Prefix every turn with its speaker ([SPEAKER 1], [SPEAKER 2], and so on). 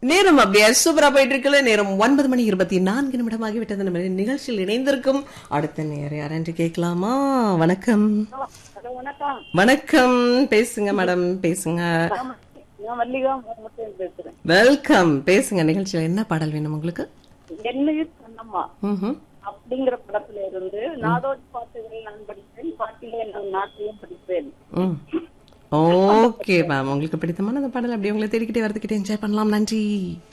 [SPEAKER 1] நேரம் அப்படியே சூப்பரா போயிட்டு இருக்குல்ல நேரம் ஒன்பது மணி இருபத்தி நான்கு நிமிடம் ஆகிவிட்டது நம்ம நிகழ்ச்சியில் இணைந்திருக்கும் அடுத்த நேரம் யாரென்று கேட்கலாமா வணக்கம்
[SPEAKER 2] ஹலோ வணக்கம்
[SPEAKER 1] வணக்கம் பேசுங்க மேடம் பேசுங்க
[SPEAKER 2] நான் மல்லிகா முகமது பேசுறேன்
[SPEAKER 1] வெல்கம் பேசுங்க நிகழ்ச்சியில என்ன பாடல் வேணும் உங்களுக்கு
[SPEAKER 2] என்னையும் சொன்னம்மா
[SPEAKER 1] ம்ஹும்.
[SPEAKER 2] அப்படிங்கிற படத்துல இருந்து நாடோடி பாட்டுகள் நான் படிப்பேன் பாட்டிலே நான் நாட்டையும் படிப்பேன்
[SPEAKER 1] ம் ஓகே மேம் உங்களுக்கு பிடித்தமான அந்த பாடல் அப்படியே உங்களை தேடிக்கிட்டே வரதுக்கிட்டே என்ஜாய் பண்ணலாம் நன்றி